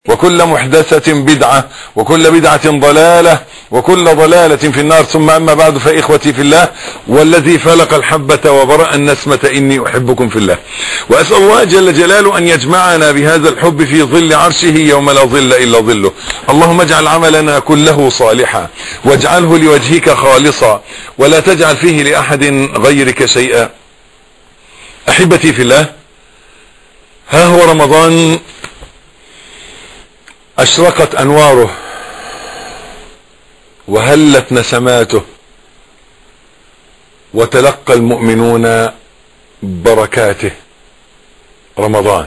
وكل محدثة بدعة وكل بدعة ضلالة وكل ضلالة في النار ثم أما بعد فإخوتي في الله والذي فلق الحبة وبرأ النسمة إني أحبكم في الله وأسأل الله جل جلاله أن يجمعنا بهذا الحب في ظل عرشه يوم لا ظل إلا ظله اللهم اجعل عملنا كله صالحا واجعله لوجهك خالصا ولا تجعل فيه لأحد غيرك شيئا أحبتي في الله ها هو رمضان أشرقت أنواره وهلت نسماته وتلقى المؤمنون بركاته رمضان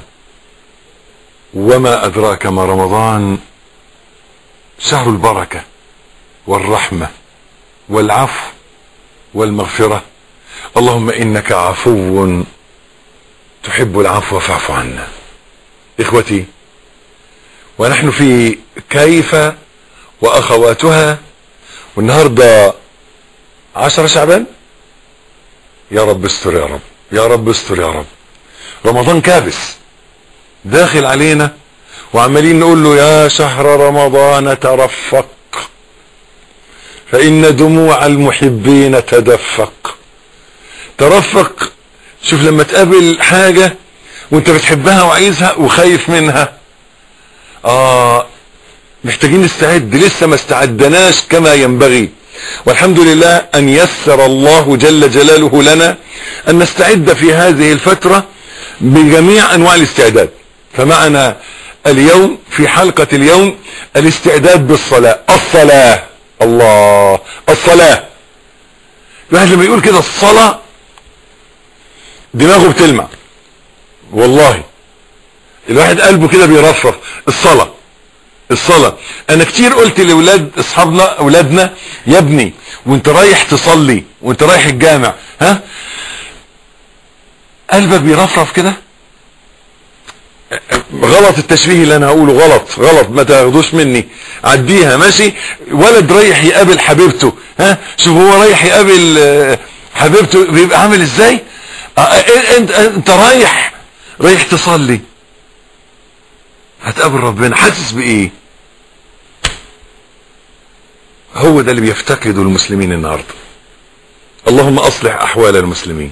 وما أدراك ما رمضان شهر البركة والرحمة والعفو والمغفرة اللهم إنك عفو تحب العفو فاعف عنا إخوتي ونحن في كيف واخواتها والنهاردة عشر شعبان يا رب استر يا رب يا رب استر يا رب رمضان كابس داخل علينا وعمالين نقول له يا شهر رمضان ترفق فإن دموع المحبين تدفق ترفق شوف لما تقابل حاجة وانت بتحبها وعايزها وخايف منها اه محتاجين نستعد لسه ما استعدناش كما ينبغي والحمد لله ان يسر الله جل جلاله لنا ان نستعد في هذه الفترة بجميع انواع الاستعداد فمعنا اليوم في حلقة اليوم الاستعداد بالصلاة الصلاة الله الصلاة الواحد لما يقول كده الصلاة دماغه بتلمع والله الواحد قلبه كده بيرفرف الصلاة الصلاة انا كتير قلت لاولاد اصحابنا اولادنا يا ابني وانت رايح تصلي وانت رايح الجامع ها قلبك بيرفرف كده غلط التشبيه اللي انا هقوله غلط غلط ما تاخدوش مني عديها ماشي ولد رايح يقابل حبيبته ها شوف هو رايح يقابل حبيبته بيبقى عامل ازاي انت انت رايح رايح تصلي هتقابل ربنا حاسس بايه هو ده اللي بيفتقده المسلمين النهاردة اللهم اصلح احوال المسلمين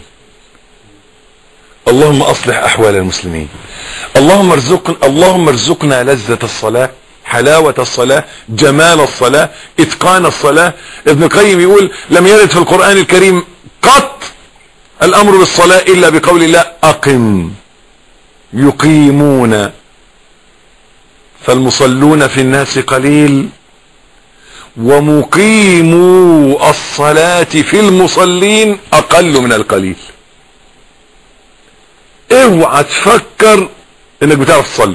اللهم اصلح احوال المسلمين اللهم ارزقنا اللهم ارزقنا لذة الصلاة حلاوة الصلاة جمال الصلاة اتقان الصلاة ابن القيم يقول لم يرد في القرآن الكريم قط الامر بالصلاة الا بقول الله اقم يقيمون فالمصلون في الناس قليل ومقيمو الصلاة في المصلين اقل من القليل اوعى تفكر انك بتعرف تصلي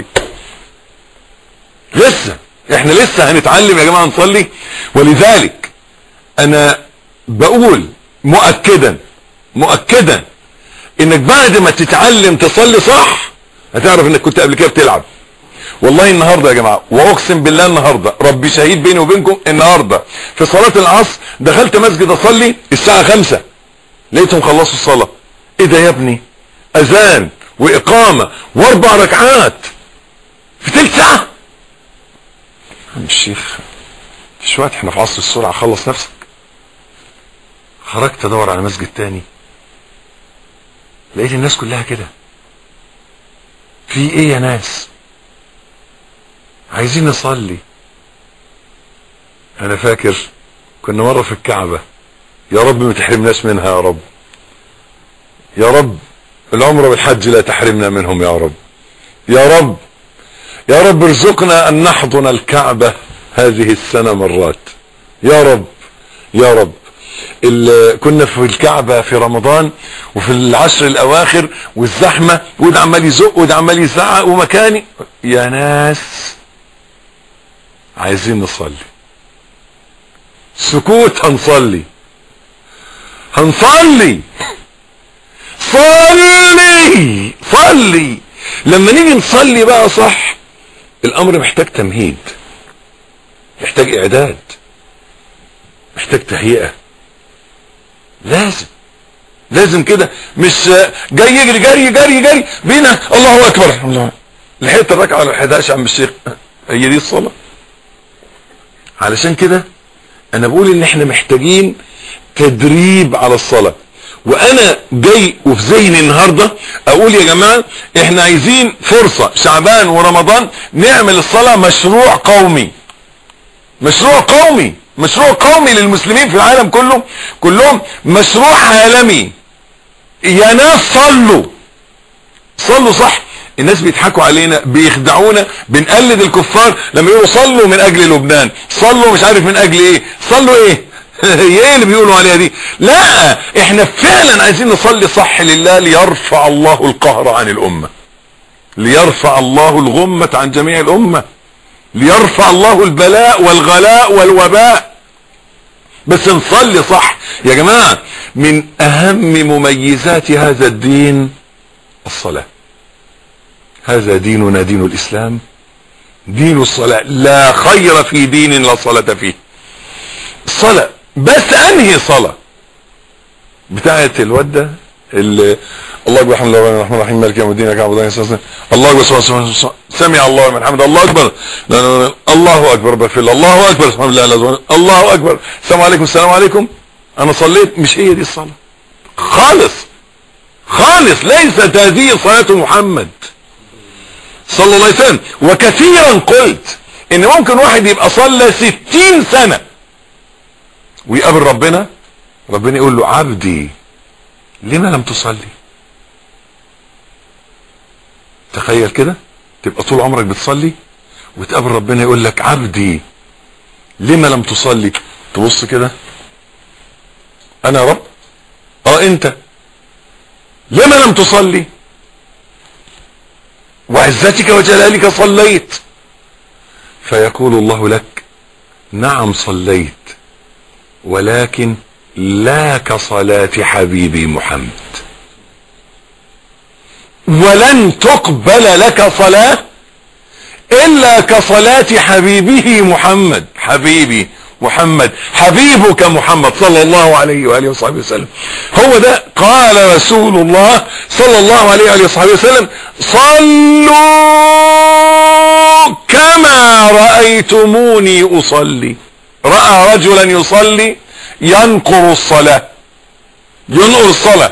لسه احنا لسه هنتعلم يا جماعة نصلي ولذلك انا بقول مؤكدا مؤكدا انك بعد ما تتعلم تصلي صح هتعرف انك كنت قبل كده بتلعب والله النهاردة يا جماعة واقسم بالله النهاردة ربي شهيد بيني وبينكم النهاردة في صلاة العصر دخلت مسجد اصلي الساعة خمسة لقيتهم خلصوا الصلاة ايه ده يا ابني اذان واقامة واربع ركعات في تلت ساعة عم الشيخ مش وقت احنا في عصر السرعة خلص نفسك خرجت ادور على مسجد تاني لقيت الناس كلها كده في ايه يا ناس عايزين نصلي انا فاكر كنا مرة في الكعبة يا رب ما تحرمناش منها يا رب يا رب العمرة والحج لا تحرمنا منهم يا رب يا رب يا رب ارزقنا ان نحضن الكعبة هذه السنة مرات يا رب يا رب كنا في الكعبة في رمضان وفي العشر الاواخر والزحمة وده عمال يزق وده عمال يزعق ومكاني يا ناس عايزين نصلي سكوت هنصلي هنصلي صلي صلي لما نيجي نصلي بقى صح الامر محتاج تمهيد محتاج اعداد محتاج تهيئة لازم لازم كده مش جاي يجري جري جري جري بينا الله اكبر الله لحقت الركعه ولا 11 عم الشيخ هي دي الصلاة علشان كده انا بقول ان احنا محتاجين تدريب على الصلاة وانا جاي وفي ذهني النهاردة اقول يا جماعة احنا عايزين فرصة شعبان ورمضان نعمل الصلاة مشروع قومي مشروع قومي مشروع قومي للمسلمين في العالم كله كلهم مشروع عالمي يا ناس صلوا صلوا صح الناس بيضحكوا علينا بيخدعونا بنقلد الكفار لما يقولوا صلوا من اجل لبنان صلوا مش عارف من اجل ايه صلوا ايه هي ايه اللي بيقولوا عليها دي لا احنا فعلا عايزين نصلي صح لله ليرفع الله القهر عن الامة ليرفع الله الغمة عن جميع الامة ليرفع الله البلاء والغلاء والوباء بس نصلي صح يا جماعة من اهم مميزات هذا الدين الصلاة هذا ديننا دين الاسلام دين الصلاة لا خير في دين لا صلاة فيه الصلاة بس انهي صلاة بتاعة الودة اللي الله اكبر الحمد لله الرحمن الرحيم مالك يوم الدين كعبد الله الله اكبر سمع الله من حمد الله اكبر لا لا لا الله اكبر بغفر الله الله اكبر الحمد لله الله اكبر السلام عليكم السلام عليكم انا صليت مش هي دي الصلاة خالص خالص ليست هذه صلاة محمد صلى الله عليه وسلم وكثيرا قلت ان ممكن واحد يبقى صلى ستين سنة ويقابل ربنا ربنا يقول له عبدي لما لم تصلي تخيل كده تبقى طول عمرك بتصلي وتقابل ربنا يقول لك عبدي لما لم تصلي تبص كده انا رب اه انت لما لم تصلي وعزتك وجلالك صليت فيقول الله لك نعم صليت ولكن لا كصلاة حبيبي محمد ولن تقبل لك صلاة الا كصلاة حبيبه محمد حبيبي محمد حبيبك محمد صلى الله عليه وآله وصحبه وسلم هو ده قال رسول الله صلى الله عليه وآله وصحبه وسلم صلوا كما رأيتموني أصلي رأى رجلا يصلي ينقر الصلاة ينقر الصلاة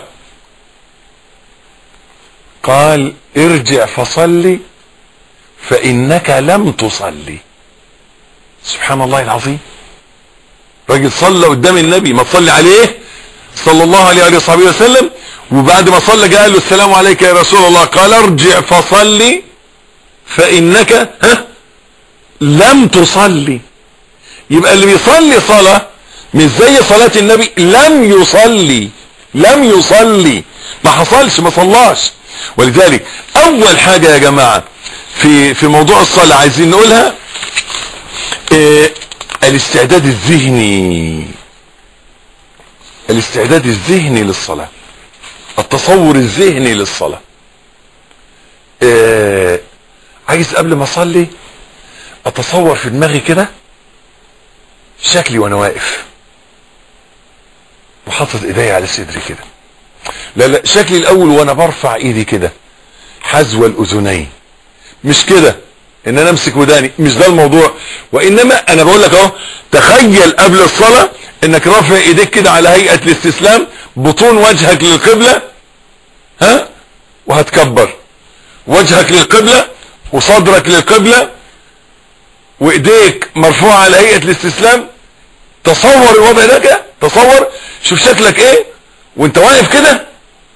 قال ارجع فصلي فإنك لم تصلي سبحان الله العظيم راجل صلى قدام النبي ما تصلي عليه صلى الله عليه وآله وصحبه وسلم وبعد ما صلى جاء له السلام عليك يا رسول الله قال ارجع فصلي فإنك ها لم تصلي يبقى اللي بيصلي صلاة مش زي صلاة النبي لم يصلي لم يصلي ما حصلش ما صلاش ولذلك اول حاجة يا جماعة في في موضوع الصلاة عايزين نقولها إيه الاستعداد الذهني الاستعداد الذهني للصلاة التصور الذهني للصلاة إيه عايز قبل ما اصلي اتصور في دماغي كده شكلي وانا واقف وحاطط ايدي على صدري كده لا لا شكلي الاول وانا برفع ايدي كده حذو الاذنين مش كده ان انا امسك وداني مش ده الموضوع وانما انا بقول لك اهو تخيل قبل الصلاة انك رافع ايديك كده على هيئة الاستسلام بطون وجهك للقبلة ها وهتكبر وجهك للقبلة وصدرك للقبلة وايديك مرفوعة على هيئة الاستسلام تصور الوضع ده كده تصور شوف شكلك ايه وانت واقف كده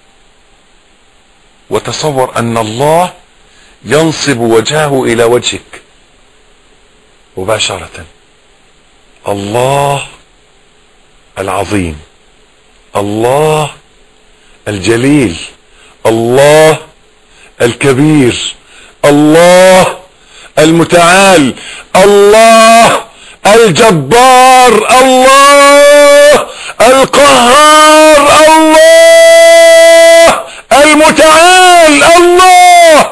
وتصور ان الله ينصب وجهه الى وجهك مباشرة الله العظيم الله الجليل الله الكبير الله المتعال الله الجبار الله القهار الله المتعال الله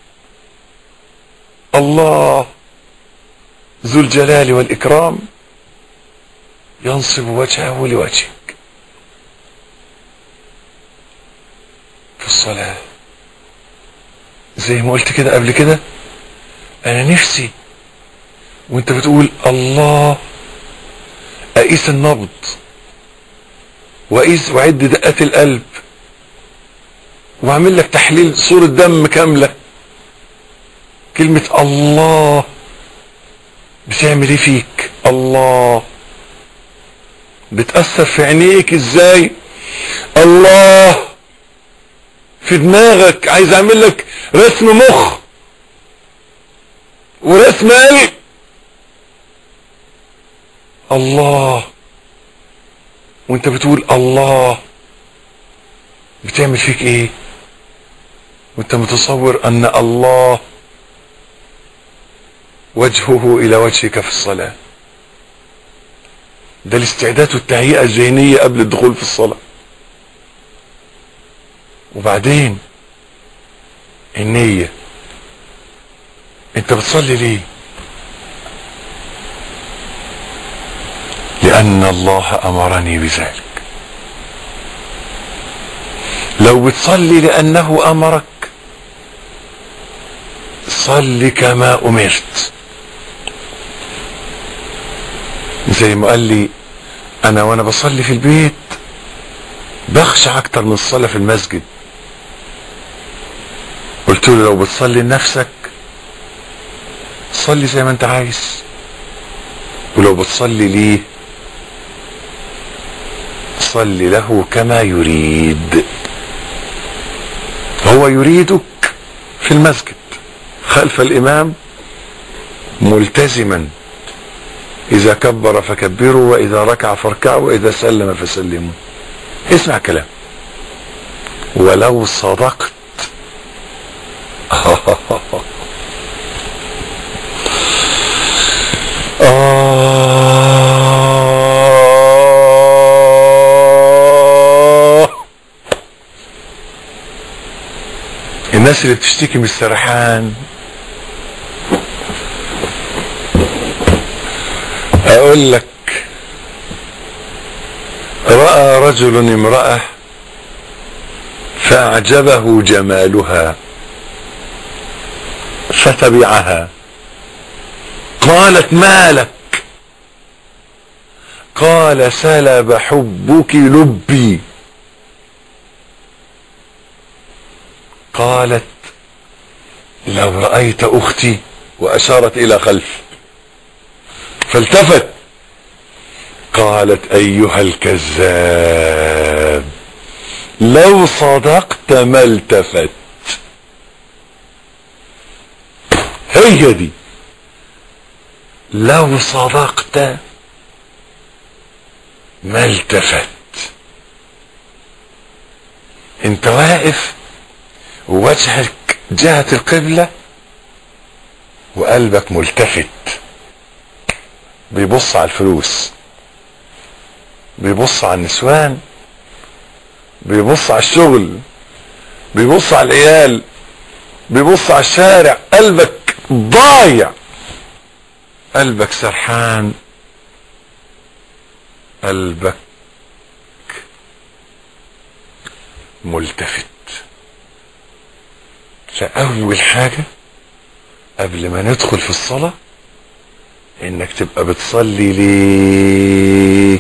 الله ذو الجلال والإكرام ينصب وجهه لوجهك في الصلاة زي ما قلت كده قبل كده أنا نفسي وانت بتقول الله اقيس النبض واقيس واعد دقات القلب واعمل لك تحليل صورة دم كاملة كلمة الله بتعمل ايه فيك الله بتأثر في عينيك ازاي الله في دماغك عايز اعمل لك رسم مخ ورسم قلب الله وانت بتقول الله بتعمل فيك ايه وانت متصور ان الله وجهه الى وجهك في الصلاة ده الاستعداد والتهيئة الذهنية قبل الدخول في الصلاة وبعدين النية انت بتصلي ليه لان الله امرني بذلك لو بتصلي لانه امرك صل كما امرت زي ما قال لي انا وانا بصلي في البيت بخشع اكتر من الصلاة في المسجد قلت له لو بتصلي لنفسك صلي زي ما انت عايز ولو بتصلي ليه صلي له كما يريد هو يريدك في المسجد خلف الامام ملتزما اذا كبر فكبروا واذا ركع فاركعوا واذا سلم فسلموا اسمع كلام ولو صدقت آه الناس اللي بتشتكي من السرحان اقول لك راى رجل امراه فاعجبه جمالها فتبعها قالت ما لك قال سلب حبك لبي قالت لو رأيت أختي وأشارت إلى خلف فالتفت قالت أيها الكذاب لو صدقت ما التفت هي دي لو صدقت ما التفت انت واقف ووجهك جهة القبلة وقلبك ملتفت بيبص على الفلوس بيبص على النسوان بيبص على الشغل بيبص على العيال بيبص على الشارع قلبك ضايع قلبك سرحان قلبك ملتفت فأول حاجة قبل ما ندخل في الصلاة انك تبقى بتصلي ليه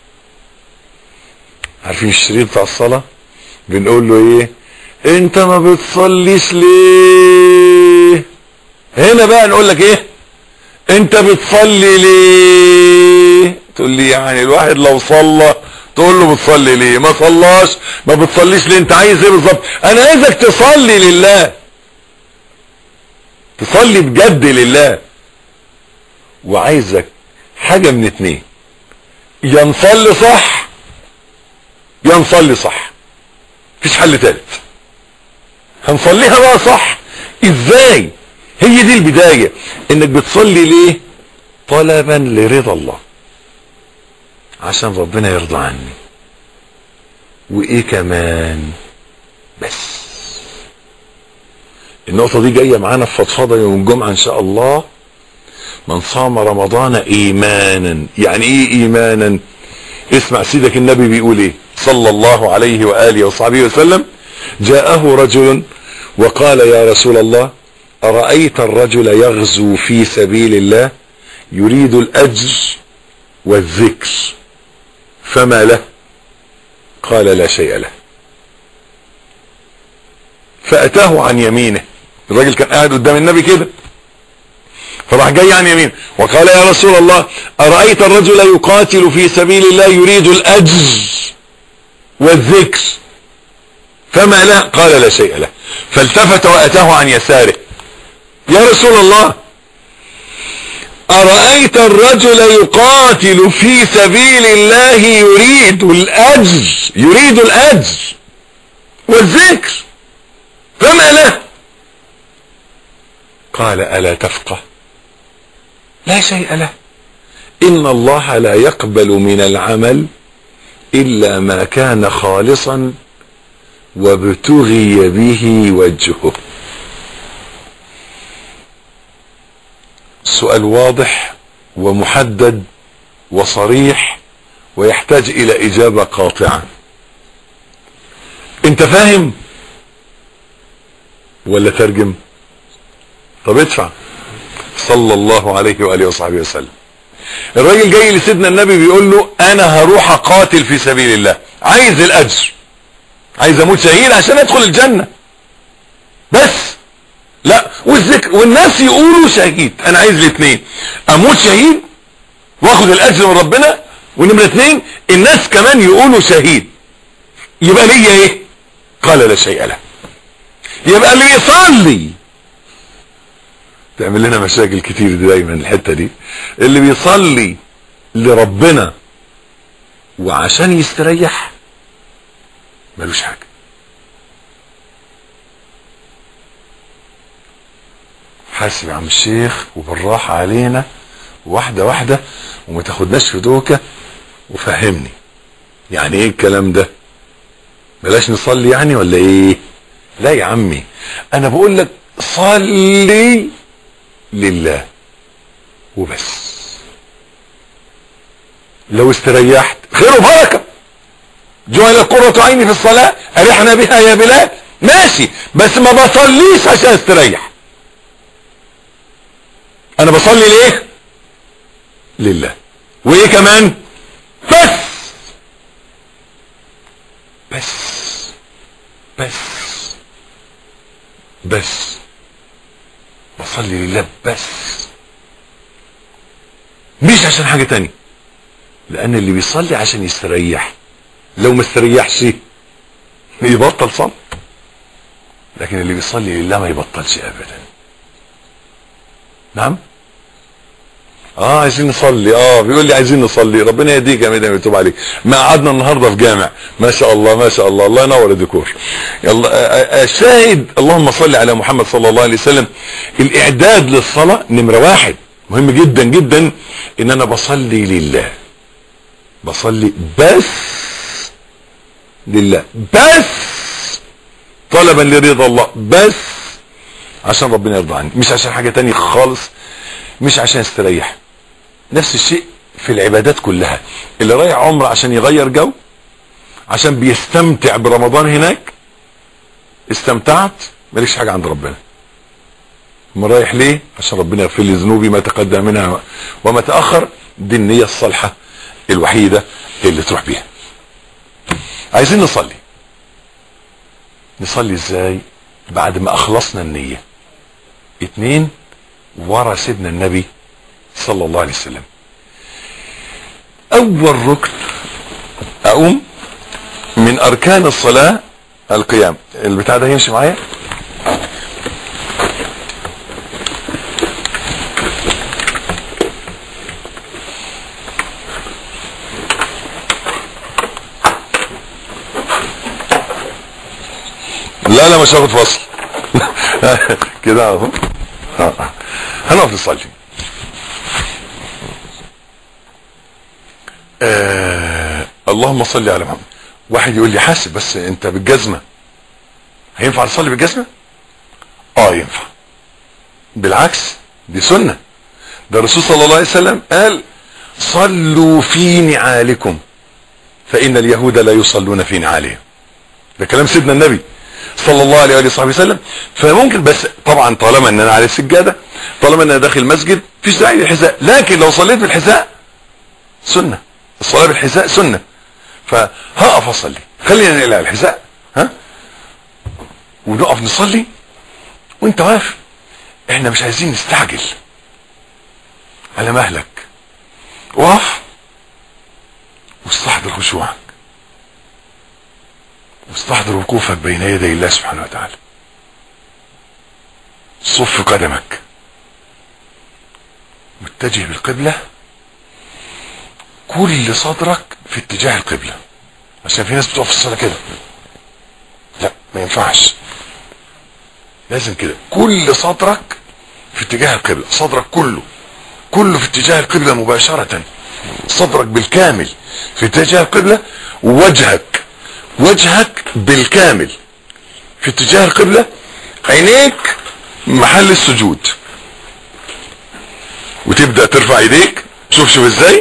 عارفين الشريط بتاع الصلاة بنقول له ايه انت ما بتصليش ليه هنا بقى نقول لك ايه انت بتصلي ليه تقول لي يعني الواحد لو صلى تقول له بتصلي ليه ما صلاش ما بتصليش ليه انت عايز ايه بالظبط انا عايزك تصلي لله تصلي بجد لله وعايزك حاجة من اتنين يا نصلي صح يا نصلي صح مفيش حل تالت هنصليها بقى صح ازاي هي دي البداية انك بتصلي ليه طلبا لرضا الله عشان ربنا يرضى عني وايه كمان بس النقطة دي جاية معانا في فضفضة يوم الجمعة ان شاء الله من صام رمضان ايمانا يعني ايه ايمانا اسمع سيدك النبي بيقول ايه صلى الله عليه وآله وصحبه وسلم جاءه رجل وقال يا رسول الله أرأيت الرجل يغزو في سبيل الله يريد الاجر والذكر فما له قال لا شيء له فاتاه عن يمينه الراجل كان قاعد قدام النبي كده فراح جاي عن يمين وقال يا رسول الله أرأيت الرجل يقاتل في سبيل الله يريد الأجر والذكر فما له قال لا شيء له فالتفت وأتاه عن يساره يا رسول الله أرأيت الرجل يقاتل في سبيل الله يريد الأجر يريد الأجر والذكر فما له قال ألا تفقه لا شيء له إن الله لا يقبل من العمل إلا ما كان خالصا وابتغي به وجهه سؤال واضح ومحدد وصريح ويحتاج إلى إجابة قاطعة انت فاهم ولا ترجم طب ادفع صلى الله عليه وآله وصحبه وسلم الراجل جاي لسيدنا النبي بيقول له انا هروح اقاتل في سبيل الله عايز الاجر عايز اموت شهيد عشان ادخل الجنة بس لا والذكر والناس يقولوا شهيد انا عايز الاثنين اموت شهيد واخد الاجر من ربنا ونمرة اثنين الناس كمان يقولوا شهيد يبقى ليا ايه قال لا شيء له يبقى اللي يصلي تعمل لنا مشاكل كتير دي دايما الحته دي اللي بيصلي لربنا وعشان يستريح ملوش حاجه حاسب يا عم الشيخ وبالراحه علينا واحده واحده وما تاخدناش في دوكه وفهمني يعني ايه الكلام ده بلاش نصلي يعني ولا ايه لا يا عمي انا بقول لك صلي لله وبس لو استريحت خير وبركة جعل قرة عيني في الصلاة أرحنا بها يا بلال ماشي بس ما بصليش عشان استريح انا بصلي ليه لله وايه كمان بس بس بس بس بصلي لله بس مش عشان حاجة تانية لان اللي بيصلي عشان يستريح لو ما استريحش يبطل صلاة لكن اللي بيصلي لله ما يبطلش ابدا نعم اه عايزين نصلي اه بيقول لي عايزين نصلي ربنا يهديك يا مدام يتوب عليك ما قعدنا النهارده في جامع ما شاء الله ما شاء الله الله ينور الديكور يلا الشاهد اللهم صل على محمد صلى الله عليه وسلم الاعداد للصلاه نمره واحد مهم جدا جدا ان انا بصلي لله بصلي بس لله بس طلبا لرضا الله بس عشان ربنا يرضى عني مش عشان حاجه تانية خالص مش عشان استريح نفس الشيء في العبادات كلها اللي رايح عمره عشان يغير جو عشان بيستمتع برمضان هناك استمتعت ماليش حاجة عند ربنا ما رايح ليه عشان ربنا يغفر لي ذنوبي ما تقدم منها وما تأخر دي النية الصالحة الوحيدة اللي تروح بيها عايزين نصلي نصلي ازاي بعد ما اخلصنا النية اتنين ورا سيدنا النبي صلى الله عليه وسلم اول ركن اقوم من اركان الصلاة القيام البتاع ده يمشي معايا لا لا مش هاخد فصل كده اهو هنقف نصلي آه اللهم صل على محمد واحد يقول لي حاسب بس انت بالجزمة هينفع نصلي بالجزمة اه ينفع بالعكس دي سنة ده الرسول صلى الله عليه وسلم قال صلوا في نعالكم فإن اليهود لا يصلون في نعالهم ده كلام سيدنا النبي صلى الله عليه وآله وصحبه وسلم فممكن بس طبعا طالما ان انا على السجادة طالما انا داخل مسجد مفيش داعي للحذاء لكن لو صليت بالحذاء سنة الصلاة بالحذاء سنة فهقف اصلي خلينا نقلع الحذاء ها ونقف نصلي وانت واقف احنا مش عايزين نستعجل على مهلك وقف واستحضر خشوعك واستحضر وقوفك بين يدي الله سبحانه وتعالى صف قدمك متجه بالقبلة كل صدرك في اتجاه القبلة عشان في ناس بتقف في الصلاة كده لا ما ينفعش لازم كده كل صدرك في اتجاه القبلة صدرك كله كله في اتجاه القبلة مباشرة صدرك بالكامل في اتجاه القبلة ووجهك وجهك بالكامل في اتجاه القبلة عينيك محل السجود وتبدأ ترفع ايديك شوف شوف ازاي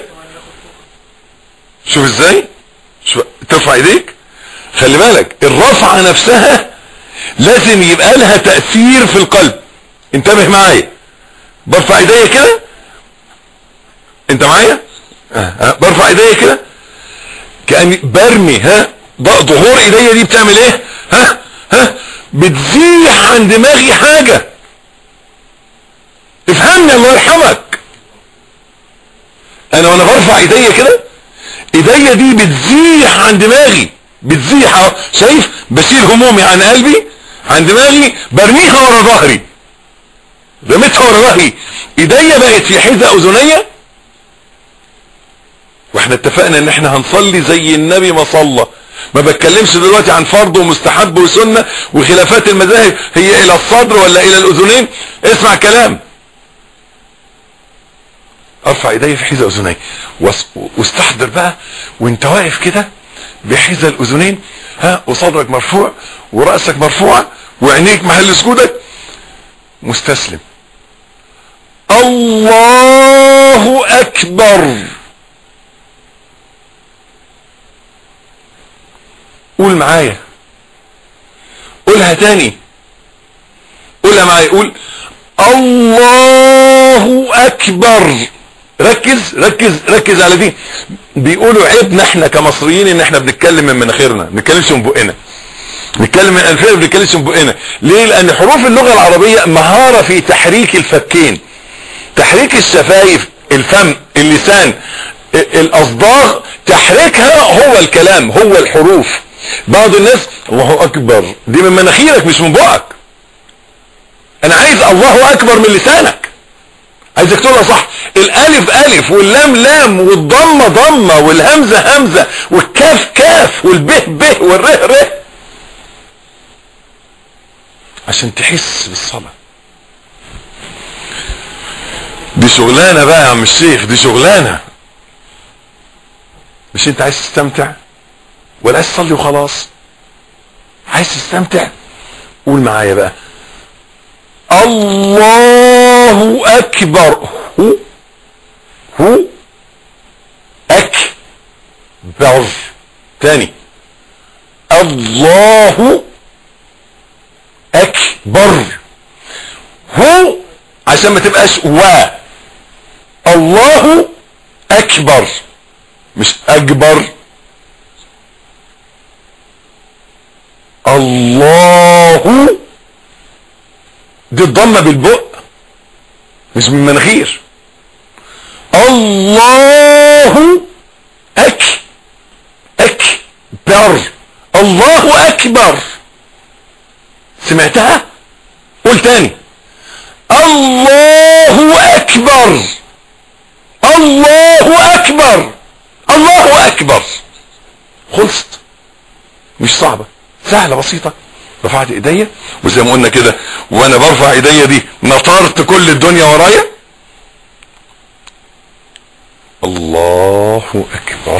شوف ازاي شوف ترفع ايديك خلي بالك الرفعة نفسها لازم يبقى لها تأثير في القلب انتبه معايا برفع ايديا كده انت معايا آه. آه. برفع ايديا كده كأني برمي ها ظهور ايديا دي بتعمل ايه ها ها بتزيح عن دماغي حاجة افهمني الله يرحمك انا وانا برفع ايديا كده ايديا دي بتزيح عن دماغي بتزيح اهو شايف بشيل همومي عن قلبي عن دماغي برميها ورا ظهري رميتها ورا ظهري ايديا بقت في حذاء اذنيه واحنا اتفقنا ان احنا هنصلي زي النبي ما صلى ما بتكلمش دلوقتي عن فرض ومستحب وسنة وخلافات المذاهب هي الى الصدر ولا الى الاذنين اسمع كلام ارفع ايدي في حذاء اذني واستحضر بقى وانت واقف كده بحذاء الاذنين ها وصدرك مرفوع ورأسك مرفوع وعينيك محل سجودك مستسلم الله اكبر قول معايا قولها تاني قولها معايا قول الله اكبر ركز ركز ركز على دي بيقولوا عيبنا احنا كمصريين ان احنا بنتكلم من مناخيرنا ما بنتكلمش من بقنا نتكلم من الفيه ما بنتكلمش من بقنا ليه لان حروف اللغه العربيه مهاره في تحريك الفكين تحريك الشفايف الفم اللسان الاصداغ تحريكها هو الكلام هو الحروف بعض الناس الله اكبر دي من مناخيرك مش من بقك انا عايز الله اكبر من لسانك عايزك تقولها صح الالف الف واللام لام والضمه ضمه والهمزه همزه والكاف كاف والبه به والره ره عشان تحس بالصلاه دي شغلانه بقى يا عم الشيخ دي شغلانه مش انت عايز تستمتع ولا عايز تصلي وخلاص عايز تستمتع قول معايا بقى الله اكبر هو هو اكبر تاني الله اكبر هو عشان ما تبقاش و الله اكبر مش اكبر الله دي الضمه بالبق مش من مناخير الله اك اكبر الله اكبر سمعتها قول تاني الله اكبر الله اكبر الله اكبر خلصت مش صعبة سهلة بسيطة رفعت ايديا وزي ما قلنا كده وانا برفع ايديا دي نطرت كل الدنيا ورايا الله اكبر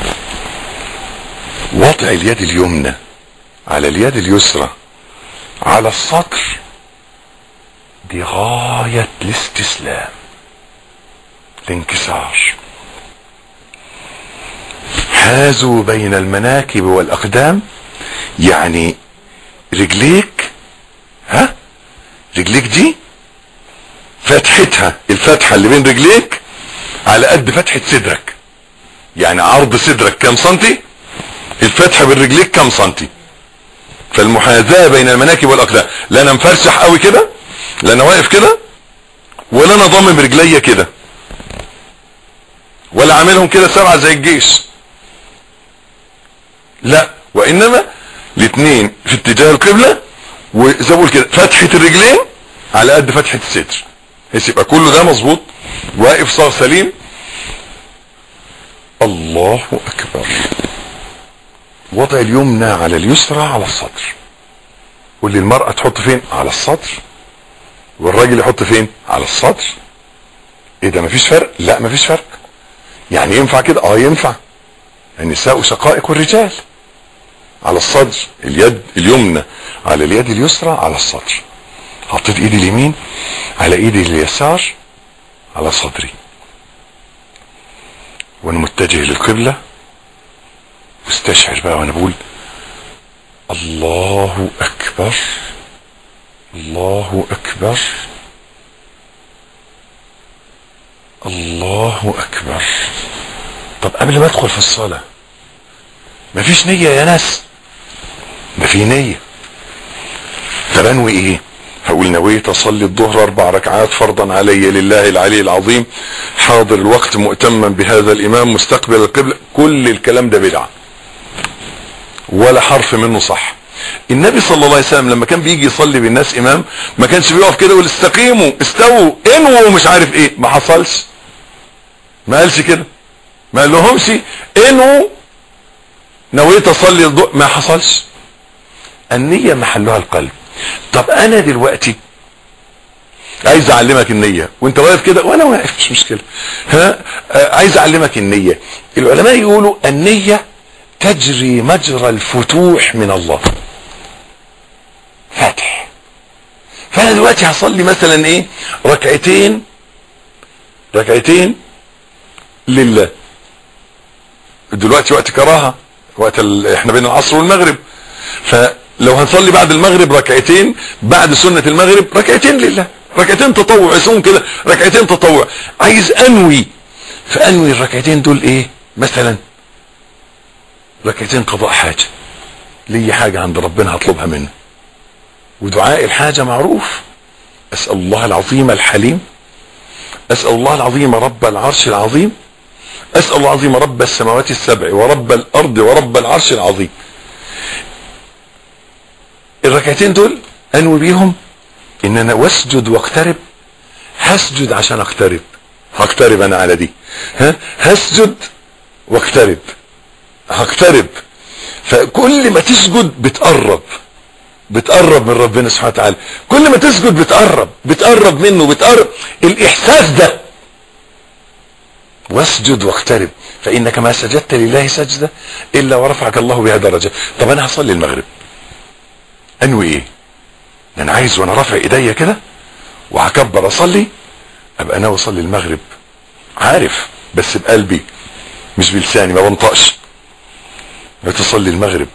وضع اليد اليمنى على اليد اليسرى على السطر دي غاية الاستسلام الانكسار حازوا بين المناكب والاقدام يعني رجليك ها رجليك دي فتحتها الفتحة اللي بين رجليك على قد فتحة صدرك يعني عرض صدرك كام سنتي الفتحة بين رجليك كام سنتي فالمحاذاة بين المناكب والاقدام لا انا مفرشح قوي كده لا انا واقف كده ولا انا ضامم رجليا كده ولا عاملهم كده سبعة زي الجيش لا وانما الاثنين في اتجاه القبلة وزي ما بقول كده فتحة الرجلين على قد فتحة الصدر بحيث يبقى كله ده مظبوط واقف صار سليم الله اكبر وضع اليمنى على اليسرى على الصدر واللي المرأة تحط فين على الصدر والراجل يحط فين على الصدر ايه ده مفيش فرق لا مفيش فرق يعني ينفع كده اه ينفع النساء شقائق الرجال على الصدر اليد اليمنى على اليد اليسرى على الصدر حطيت ايدي اليمين على ايدي اليسار على صدري وانا متجه للقبلة واستشعر بقى وانا بقول الله اكبر الله اكبر الله اكبر طب قبل ما ادخل في الصلاة مفيش نية يا ناس ده في نية طب انوي ايه هقول نويت اصلي الظهر اربع ركعات فرضا علي لله العلي العظيم حاضر الوقت مؤتما بهذا الامام مستقبل القبلة كل الكلام ده بدعة ولا حرف منه صح النبي صلى الله عليه وسلم لما كان بيجي يصلي بالناس امام ما كانش بيقف كده يقول استقيموا استووا انووا مش عارف ايه ما حصلش ما قالش كده ما قال لهمش انووا نويت اصلي الضوء ما حصلش النية محلها القلب طب انا دلوقتي عايز اعلمك النية وانت واقف كده وانا واقف مش مشكلة ها آه عايز اعلمك النية العلماء يقولوا النية تجري مجرى الفتوح من الله فتح فانا دلوقتي هصلي مثلا ايه ركعتين ركعتين لله دلوقتي وقت كراهه وقت ال... احنا بين العصر والمغرب فلو هنصلي بعد المغرب ركعتين بعد سنة المغرب ركعتين لله ركعتين تطوع اسمهم كده ركعتين تطوع عايز انوي فانوي الركعتين دول ايه مثلا ركعتين قضاء حاجة لي حاجة عند ربنا هطلبها منه ودعاء الحاجة معروف اسأل الله العظيم الحليم اسأل الله العظيم رب العرش العظيم اسأل الله العظيم رب السماوات السبع ورب الارض ورب العرش العظيم الركعتين دول انوي بيهم ان انا واسجد واقترب هسجد عشان اقترب هقترب انا على دي ها هسجد واقترب هقترب فكل ما تسجد بتقرب بتقرب من ربنا سبحانه وتعالى كل ما تسجد بتقرب بتقرب منه بتقرب الاحساس ده واسجد واقترب فانك ما سجدت لله سجدة الا ورفعك الله بها درجة طب انا هصلي المغرب انوي ايه انا عايز وانا رافع ايديا كده وهكبر اصلي ابقى ناوي اصلي المغرب عارف بس بقلبي مش بلساني ما بنطقش بتصلي المغرب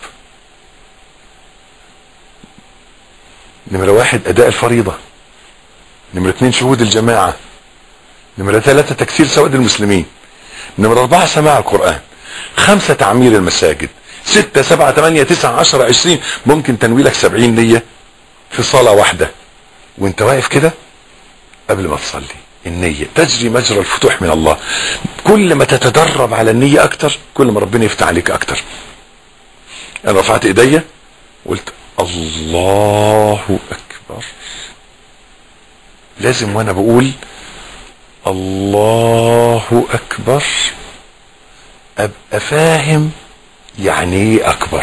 نمرة واحد اداء الفريضة نمرة اتنين شهود الجماعة نمرة ثلاثة تكسير سواد المسلمين نمرة اربعة سماع القرآن خمسة تعمير المساجد ستة سبعة ثمانية تسعة عشرة عشرين ممكن تنويلك سبعين نية في صلاة واحدة وانت واقف كده قبل ما تصلي النية تجري مجرى الفتوح من الله كل ما تتدرب على النية اكتر كل ما ربنا يفتح عليك اكتر انا رفعت ايديا قلت الله اكبر لازم وانا بقول الله اكبر ابقى فاهم يعني ايه اكبر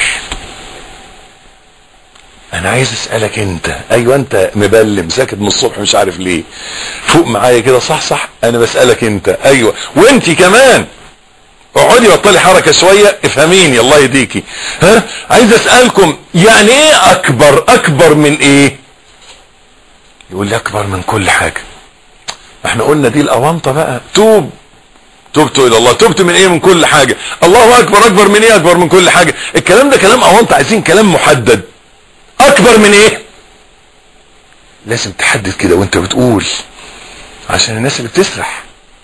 انا عايز اسالك انت ايوه انت مبلم ساكت من الصبح مش عارف ليه فوق معايا كده صح صح انا بسالك انت ايوه وانت كمان اقعدي بطلي حركه شويه افهميني الله يهديكي ها عايز اسالكم يعني ايه اكبر اكبر من ايه يقول لي اكبر من كل حاجه احنا قلنا دي الاونطه بقى توب تبت الى الله تبت من ايه من كل حاجه الله اكبر اكبر من ايه اكبر من كل حاجه الكلام ده كلام اونطه عايزين كلام محدد اكبر من ايه لازم تحدد كده وانت بتقول عشان الناس اللي بتسرح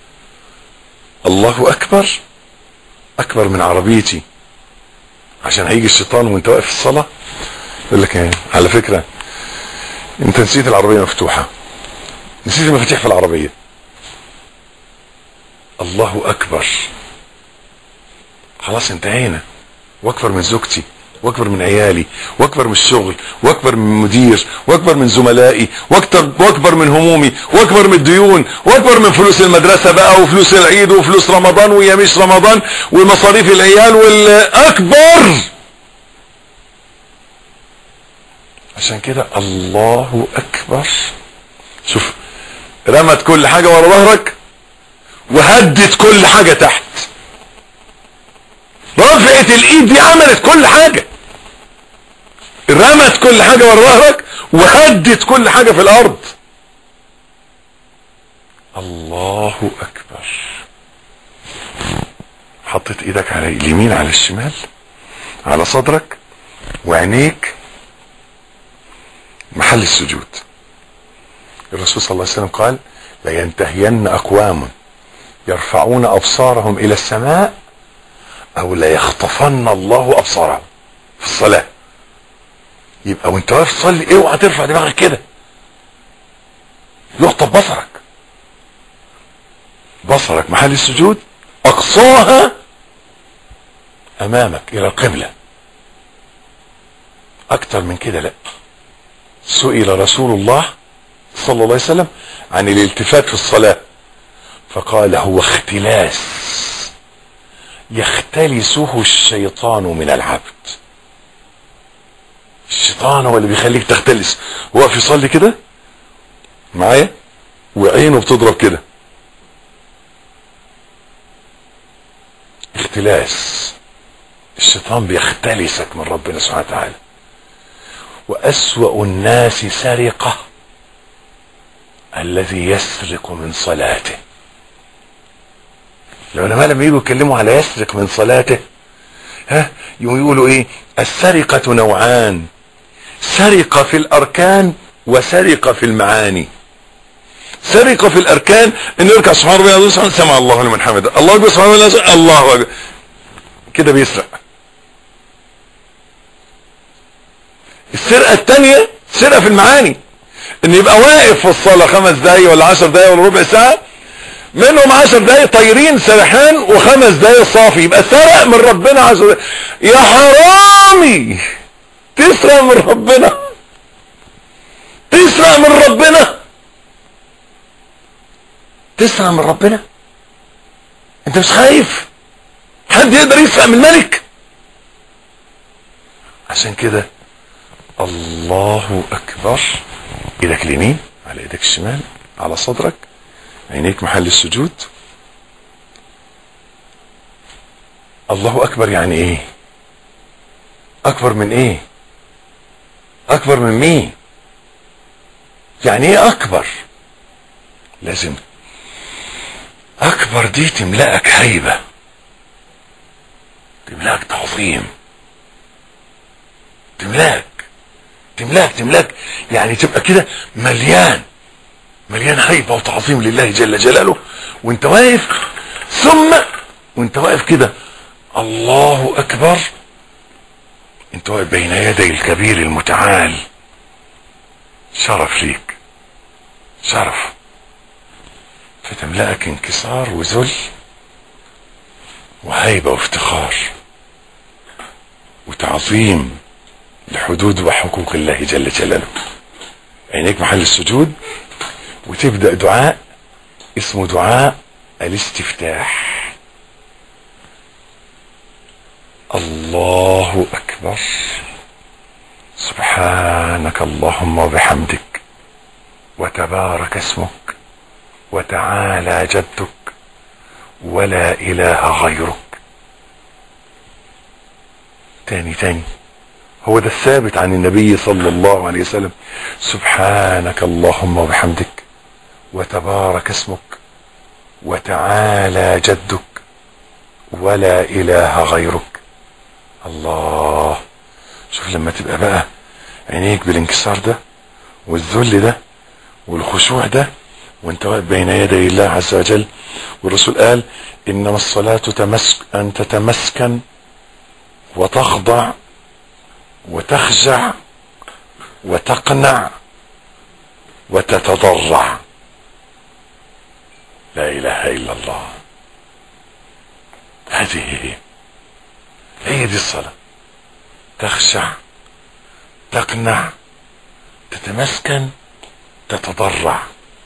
الله اكبر اكبر من عربيتي عشان هيجي الشيطان وانت واقف في الصلاة يقول لك ايه على فكرة انت نسيت العربية مفتوحة نسيت المفاتيح في العربية الله اكبر خلاص انتهينا واكبر من زوجتي واكبر من عيالي واكبر من الشغل واكبر من مدير واكبر من زملائي واكبر واكبر من همومي واكبر من الديون واكبر من فلوس المدرسه بقى وفلوس العيد وفلوس رمضان ويميش رمضان ومصاريف العيال والاكبر عشان كده الله اكبر شوف رمت كل حاجه ورا ظهرك وهدت كل حاجه تحت رفعت الايد دي عملت كل حاجة رمت كل حاجة ورا ظهرك وهدت كل حاجة في الارض الله اكبر حطيت ايدك على اليمين على الشمال على صدرك وعينيك محل السجود الرسول صلى الله عليه وسلم قال لينتهين اقوام يرفعون ابصارهم الى السماء او لا يخطفن الله ابصارهم في الصلاة يبقى وانت واقف تصلي اوعى ترفع دماغك كده يخطف بصرك بصرك محل السجود اقصاها امامك الى القبلة اكتر من كده لا سئل رسول الله صلى الله عليه وسلم عن الالتفات في الصلاة فقال هو اختلاس يختلسه الشيطان من العبد الشيطان هو اللي بيخليك تختلس واقف يصلي كده معايا وعينه بتضرب كده اختلاس الشيطان بيختلسك من ربنا سبحانه وتعالى وأسوأ الناس سرقة الذي يسرق من صلاته العلماء لما يجوا يتكلموا على يسرق من صلاته ها يقولوا ايه السرقة نوعان سرقة في الاركان وسرقة في المعاني سرقة في الاركان انه يركع سبحان ربي العظيم سمع الله لمن حمده الله اكبر سبحان الله الله اكبر كده بيسرق السرقة الثانية سرقة في المعاني ان يبقى واقف في الصلاة خمس دقايق ولا عشر دقايق ولا ربع ساعة منهم عشر دقايق طايرين سرحان وخمس دقايق صافي يبقى سرق من ربنا عز وجل يا حرامي تسرق من ربنا تسرق من ربنا تسرق من ربنا انت مش خايف حد يقدر يسرق من الملك عشان كده الله اكبر ايدك اليمين على ايدك الشمال على صدرك عينيك محل السجود الله اكبر يعني ايه اكبر من ايه اكبر من مين يعني ايه اكبر لازم اكبر دي تملأك هيبة تملأك تعظيم تملاك تملاك تملاك يعني تبقى كده مليان مليان هيبة وتعظيم لله جل جلاله وانت واقف ثم وانت واقف كده الله اكبر انت واقف بين يدي الكبير المتعال شرف ليك شرف فتملأك انكسار وذل وهيبة وافتخار وتعظيم لحدود وحقوق الله جل جلاله عينيك محل السجود وتبدأ دعاء اسمه دعاء الاستفتاح الله اكبر سبحانك اللهم وبحمدك وتبارك اسمك وتعالى جدك ولا اله غيرك تاني تاني هو ده الثابت عن النبي صلى الله عليه وسلم سبحانك اللهم وبحمدك وتبارك اسمك وتعالى جدك ولا اله غيرك الله شوف لما تبقى بقى عينيك بالانكسار ده والذل ده والخشوع ده وانت واقف بين يدي الله عز وجل والرسول قال انما الصلاة تمسك ان تتمسكن وتخضع وتخجع وتقنع وتتضرع لا اله الا الله هذه هي هي دي الصلاة تخشع تقنع تتمسكن تتضرع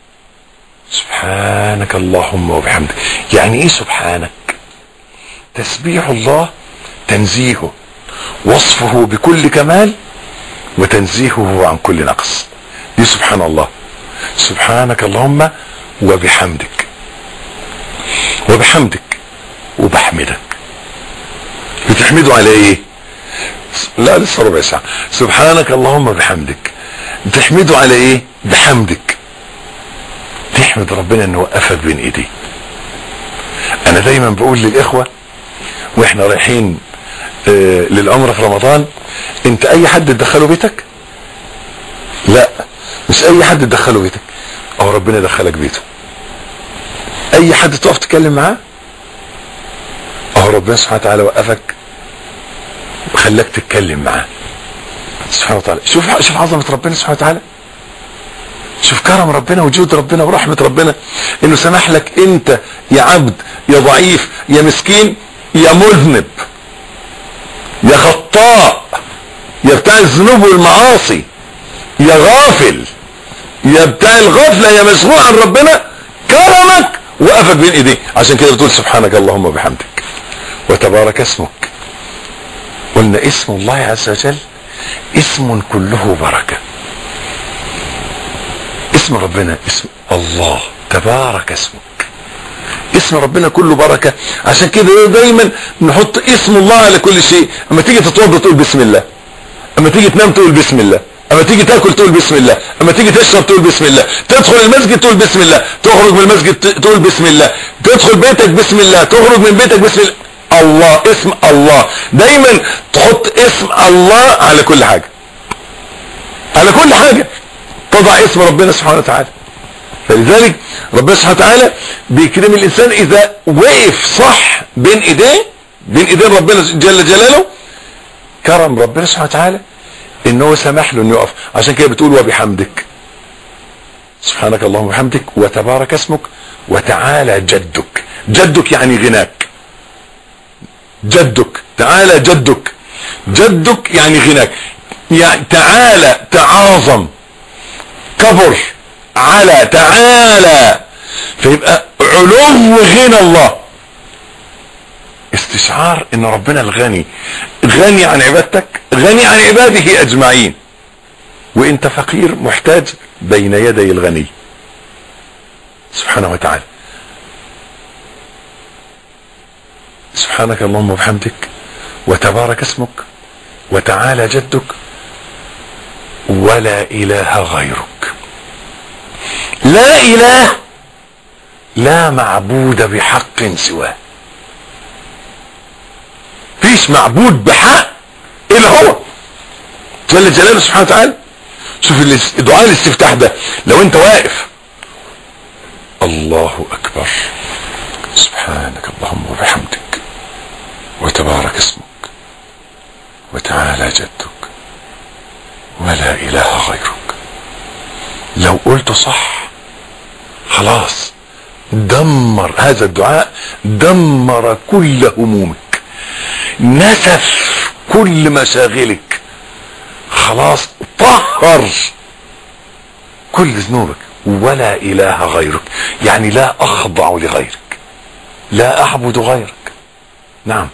سبحانك اللهم وبحمدك يعني ايه سبحانك تسبيح الله تنزيهه وصفه بكل كمال وتنزيهه عن كل نقص دي سبحان الله سبحانك اللهم وبحمدك وبحمدك وبحمدك بتحمده على ايه لا لسه ربع ساعة سبحانك اللهم بحمدك بتحمده على ايه بحمدك تحمد ربنا انه وقفك بين ايديه انا دايما بقول للاخوة واحنا رايحين آه للعمرة في رمضان انت اي حد تدخله بيتك لا مش اي حد تدخله بيتك او ربنا دخلك بيته اي حد تقف تتكلم معاه اهو ربنا سبحانه وتعالى وقفك وخلاك تتكلم معاه سبحانه وتعالى شوف شوف عظمه ربنا سبحانه وتعالى شوف كرم ربنا وجود ربنا ورحمه ربنا انه سمح لك انت يا عبد يا ضعيف يا مسكين يا مذنب يا خطاء يا بتاع الذنوب والمعاصي يا غافل يا بتاع الغفله يا مشغول عن ربنا كرمك وقفك بين ايديه عشان كده بتقول سبحانك اللهم وبحمدك وتبارك اسمك قلنا اسم الله عز وجل اسم كله بركة اسم ربنا اسم الله تبارك اسمك اسم ربنا كله بركة عشان كده دايما نحط اسم الله على كل شيء اما تيجي تتوضى تقول بسم الله اما تيجي تنام تقول بسم الله اما تيجي تاكل تقول بسم الله اما تيجي تشرب تقول بسم الله تدخل المسجد تقول بسم الله تخرج من المسجد تقول بسم الله تدخل بيتك بسم الله تخرج من بيتك بسم الله الله اسم الله دايما تحط اسم الله على كل حاجة على كل حاجة تضع اسم ربنا سبحانه وتعالى فلذلك ربنا سبحانه وتعالى بيكرم الانسان اذا وقف صح بين ايديه بين ايدين ربنا جل جلاله كرم ربنا سبحانه وتعالى ان هو سمح له انه يقف عشان كده بتقول وبحمدك سبحانك اللهم وبحمدك وتبارك اسمك وتعالى جدك جدك يعني غناك جدك تعالى جدك جدك يعني غناك يعني تعالى تعاظم كبر على تعالى فيبقى علو غنى الله استشعار ان ربنا الغني غني عن عبادتك غني عن عباده اجمعين وانت فقير محتاج بين يدي الغني سبحانه وتعالى سبحانك اللهم وبحمدك وتبارك اسمك وتعالى جدك ولا اله غيرك لا اله لا معبود بحق سواه فيش معبود بحق الا هو جل جلاله سبحانه وتعالى شوف دعاء الاستفتاح ده لو انت واقف الله اكبر سبحانك اللهم وبحمدك وتبارك اسمك وتعالى جدك ولا اله غيرك لو قلت صح خلاص دمر هذا الدعاء دمر كل همومك نسف كل مشاغلك خلاص طهر كل ذنوبك ولا اله غيرك يعني لا اخضع لغيرك لا اعبد غيرك نعم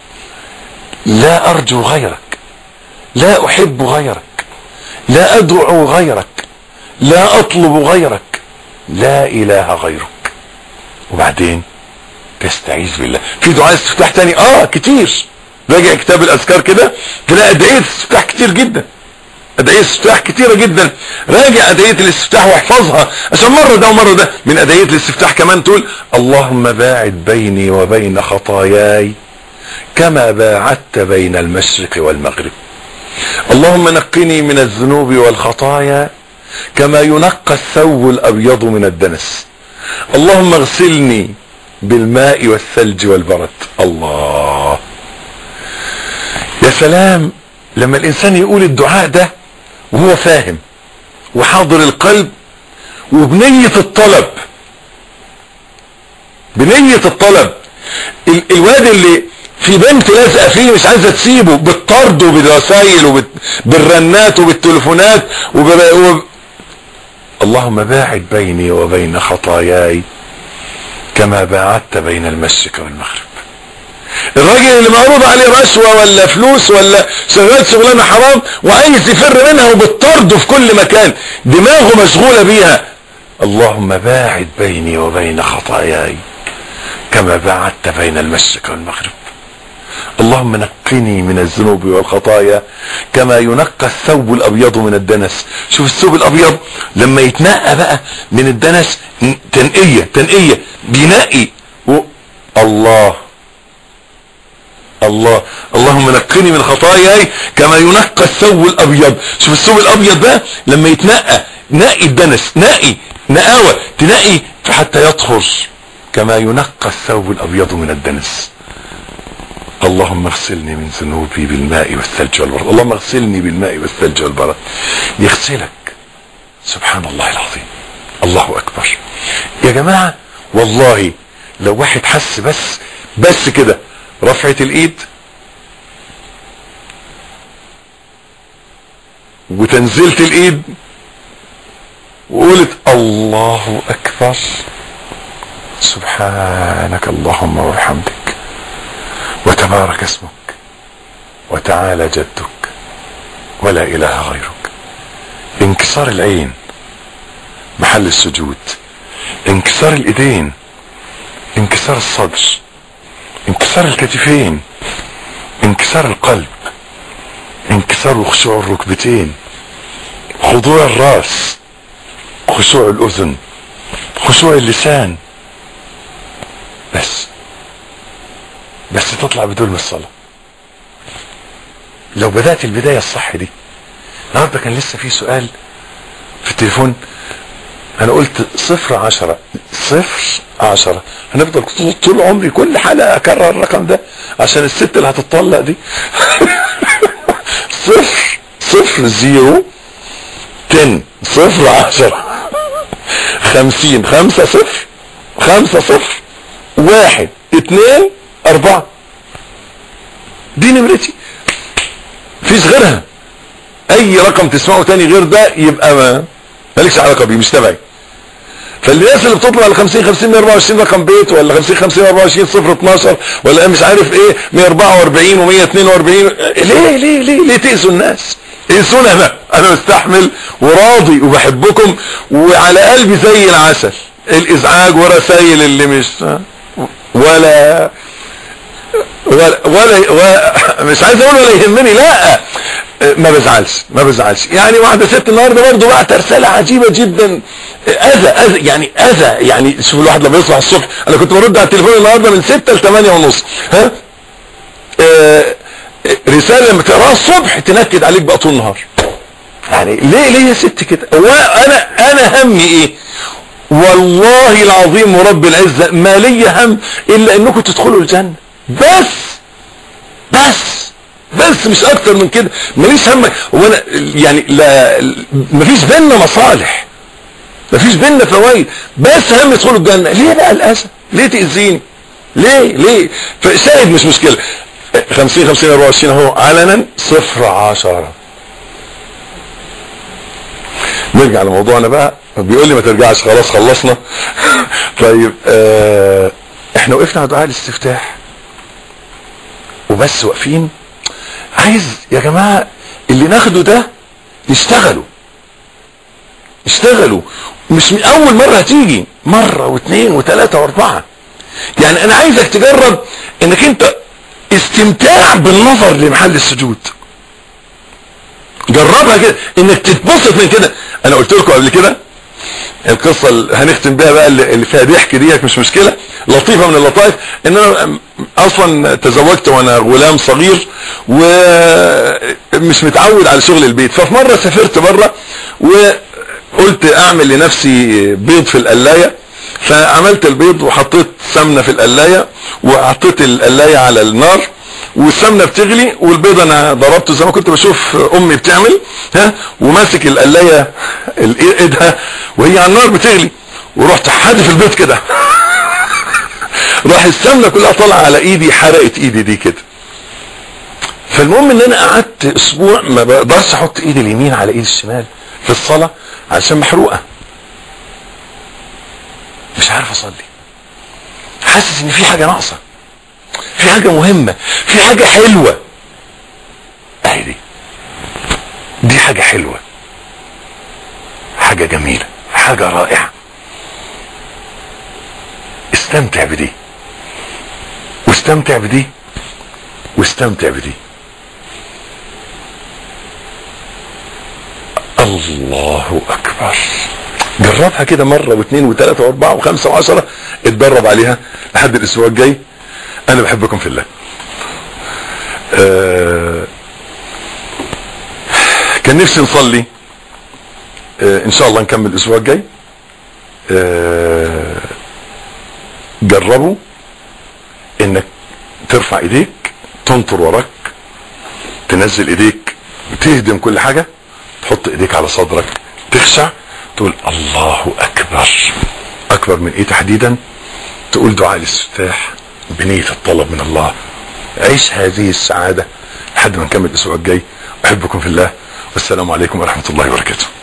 لا ارجو غيرك لا احب غيرك لا ادعو غيرك لا اطلب غيرك لا اله غيرك وبعدين تستعيذ بالله في دعاء استفتاح تاني اه كتير راجع كتاب الاذكار كده تلاقي ادعيه استفتاح كتير جدا ادعيه استفتاح كتيره جدا راجع ادعيه الاستفتاح واحفظها عشان مره ده ومره ده من ادعيه الاستفتاح كمان تقول اللهم باعد بيني وبين خطاياي كما باعدت بين المشرق والمغرب اللهم نقني من الذنوب والخطايا كما ينقى الثوب الابيض من الدنس اللهم اغسلني بالماء والثلج والبرد الله يا سلام لما الانسان يقول الدعاء ده وهو فاهم وحاضر القلب وبنية الطلب بنية الطلب ال الواد اللي في بنت لازقه فيه مش عايزه تسيبه بالطرد وبالرسايل وبالرنات وبالتليفونات وب... وب... اللهم باعد بيني وبين خطاياي كما باعدت بين المشرق والمغرب الراجل اللي معروض عليه رشوة ولا فلوس ولا شغال شغلانة حرام وعايز يفر منها وبالطرد في كل مكان دماغه مشغولة بيها اللهم باعد بيني وبين خطاياي كما باعدت بين المشرق والمغرب اللهم نقني من الذنوب والخطايا كما ينقى الثوب الابيض من الدنس شوف الثوب الابيض لما يتنقى بقى من الدنس تنقية تنقية بينقي و... الله الله اللهم نقني من خطاياي كما ينقى الثوب الابيض شوف الثوب الابيض ده لما يتنقى نقي الدنس نقي نقاوة تنقي حتى يطهر كما ينقى الثوب الابيض من الدنس اللهم اغسلني من ذنوبي بالماء والثلج والبرد اللهم اغسلني بالماء والثلج والبرد يغسلك سبحان الله العظيم الله اكبر يا جماعة والله لو واحد حس بس بس كده رفعت الايد وتنزلت الايد وقلت الله اكبر سبحانك اللهم وبحمدك وتبارك اسمك وتعالى جدك ولا اله غيرك انكسار العين محل السجود انكسار الايدين انكسار الصدر انكسار الكتفين انكسار القلب انكسار وخشوع الركبتين خضوع الراس خشوع الاذن خشوع اللسان بس بس تطلع بدون من الصلاة لو بدأت البداية الصح دي النهارده كان لسه في سؤال في التليفون انا قلت صفر عشرة صفر عشرة هنفضل طول عمري كل حلقة اكرر الرقم ده عشان الست اللي هتطلق دي صفر صفر زيرو تن صفر عشرة خمسين خمسة صفر خمسة صفر واحد اتنين اربعة دي نمرتي فيش غيرها اي رقم تسمعه تاني غير ده يبقى ما مالكش علاقة بيه مش تبعي فالناس اللي بتطلع ال 50 50 124 رقم بيت ولا 50 50 124 صفر 12 ولا مش عارف ايه 144 و142 ليه ليه ليه ليه تأذوا الناس انسونا انا انا مستحمل وراضي وبحبكم وعلى قلبي زي العسل الازعاج ورسائل اللي مش ولا ولا, ولا, ولا مش عايز اقول ولا يهمني لا ما بزعلش ما بزعلش يعني واحده ست النهارده برضه بعت رساله عجيبه جدا اذى اذى يعني اذى يعني شوف الواحد لما يصحى الصبح انا كنت برد على التليفون النهارده من 6 ل 8 ونص ها آه رساله لما تقراها الصبح تنكد عليك بقى طول النهار يعني ليه ليه يا ست كده وانا انا همي ايه والله العظيم ورب العزه ما لي هم الا انكم تدخلوا الجنه بس بس بس مش اكتر من كده ماليش هم وانا يعني لا مفيش بينا مصالح مفيش بينا فوائد بس هم يدخلوا الجنه ليه بقى الاذى ليه تاذيني ليه ليه فشاهد مش مشكله 50 50 24 اهو علنا صفر عشرة نرجع لموضوعنا بقى بيقول لي ما ترجعش خلاص خلصنا طيب آه احنا وقفنا على دعاء الاستفتاح وبس واقفين عايز يا جماعة اللي ناخده ده يشتغلوا يشتغلوا مش من اول مرة هتيجي مرة واثنين وثلاثة واربعة يعني انا عايزك تجرب انك انت استمتاع بالنظر لمحل السجود جربها كده انك تتبسط من كده انا قلت لكم قبل كده القصة اللي هنختم بيها بقى اللي فيها ضحك ديت مش مشكلة لطيفة من اللطائف ان انا اصلا تزوجت وانا غلام صغير ومش متعود على شغل البيت ففي مرة سافرت بره قلت اعمل لنفسي بيض في القلايه فعملت البيض وحطيت سمنه في القلايه وحطيت القلايه على النار والسمنه بتغلي والبيض انا ضربته زي ما كنت بشوف امي بتعمل ها وماسك القلايه ايدها وهي على النار بتغلي ورحت حادف البيض كده راح السمنه كلها طالعه على ايدي حرقت ايدي دي كده فالمهم ان انا قعدت اسبوع ما بقدرش احط ايدي اليمين على ايدي الشمال في الصلاه عشان محروقه مش عارف اصلي حاسس ان في حاجه ناقصه في حاجه مهمه في حاجه حلوه اهي دي دي حاجه حلوه حاجه جميله حاجه رائعه استمتع بدي واستمتع بدي واستمتع بدي الله اكبر جربها كده مرة واثنين وثلاثة واربعة وخمسة وعشرة اتدرب عليها لحد الاسبوع الجاي انا بحبكم في الله آه كان نفسي نصلي آه ان شاء الله نكمل الاسبوع الجاي آه جربوا انك ترفع ايديك تنطر وراك تنزل ايديك تهدم كل حاجة تحط ايديك على صدرك تخشع تقول الله اكبر اكبر من ايه تحديدا تقول دعاء الاستفتاح بنية الطلب من الله عيش هذه السعادة لحد ما نكمل الاسبوع الجاي احبكم في الله والسلام عليكم ورحمة الله وبركاته